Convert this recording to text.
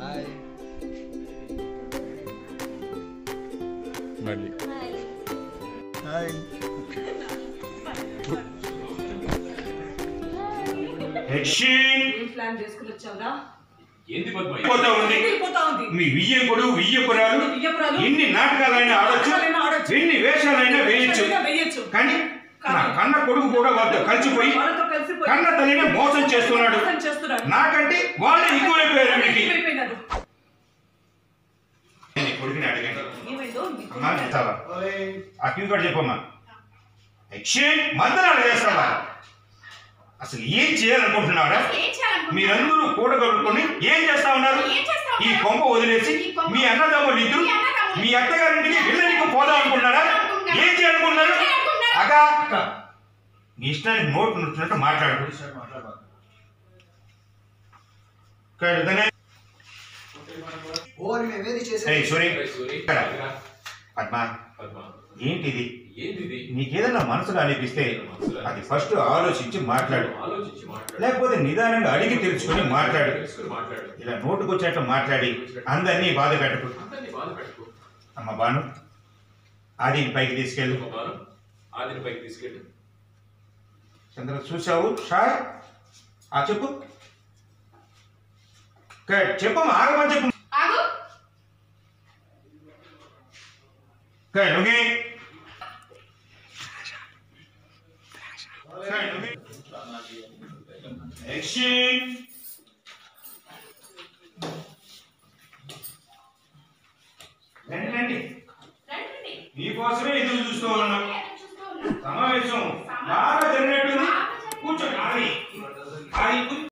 Hi మళ్ళీ hi హెడ్షీన్ ఏం plan చేసుకుని వచ్చావురా ఏంది పద్మ పోతా ఉంది వెళ్ళిపోతా ఉంది మీ వియ్యంకుడు వియ్యపురాలు వియ్యపురాలు ఎన్ని నాటకాలైనా ఆడొచ్చు నాటకాలైనా ఆడొచ్చు. ఎన్ని వేషాలైనా వేయచ్చు ఖచ్చితంగా వేయొచ్చు కానీ నా కన్న కొడుకు కూడా వాళ్ళతో కలిసిపోయి వాళ్ళతో కలిసిపోయి కన్న తల్లిని మోసం చేస్తున్నాడు మోసం చేస్తున్నాడు నాకంటే వాళ్ళే ఎక్కువైపోయారు వీడికి ఎక్కువైపోయినాడు. నేను కొడుకుని అడిగాను ఏమైందో నీకు అమ్మా చేస్తావా ఆ క్యూ కార్డు చెప్పమ్మా ఎక్స్చేంజ్ మందనాలు చేస్తావా అసలు ఏం చేయాలనుకుంటున్నారా ఏం చేయాలనుకుంటున్నారు? మీరందరూ కూడగలుపుకొని ఏం చేస్తా ఉన్నారు ఏం చేస్తా ఈ ఉన్నారు? కొంప వదిలేసి ఈ కొంప- మీ అన్నదమ్ములు ఇద్దరు మీ అన్నదమ్ములు. మీ అత్తగారింటికి విల్లనికి పోదాం అనుకుంటున్నారా అనుకుంటున్నారు. ఏం చేయాలనుకుంటున్నారు ఏం చేయాలనుకుంటున్నారు? అక్క అక్క మీ ఇష్టానికి నోటు నచ్చినట్టు మాట్లాడు ఇక్కడ ఇతనే. ఓరి మేమేది చేసే ఏయ్, సూరి సూరి ఇక్కడ. పద్మ పద్మ ఏంటిది ఏంది నీకేదైనా మనసులో అనిపిస్తే అది ఫస్ట్ ఆలోచించి మాట్లాడు ఆలోచించి మాట్లాడు లేకపోతే నిదానంగా అడిగి తెలుసుకొని మాట్లాడు తెలుసుకుని మాట్లాడు ఇలా నోటుకొచ్చినట్టు మాట్లాడి అందరినీ బాధ పెట్టుకు అందరినీ బాధ పెట్టుకో అమ్మ బాను అది పైకి తీసుకెళ్ళు బాను ఆదిని పైకి తీసుకెళ్ళి చంద్ర చూసావు షాయ్ ఆ చెప్పు క- చెప్పమ్మా ఆగమని చెప్పు ఆగు క- నువ్వే. క- నువ్వే. Action. రండి, రండి. రండి మీకోసమే ఎదురు చూస్తూ ఉన్నాం చూస్తూ ఉన్నా సమావేశం బాగా జరిగినట్టుంది బాగా జరిగింది. కూర్చోండి ఆది ఆది కూర్చో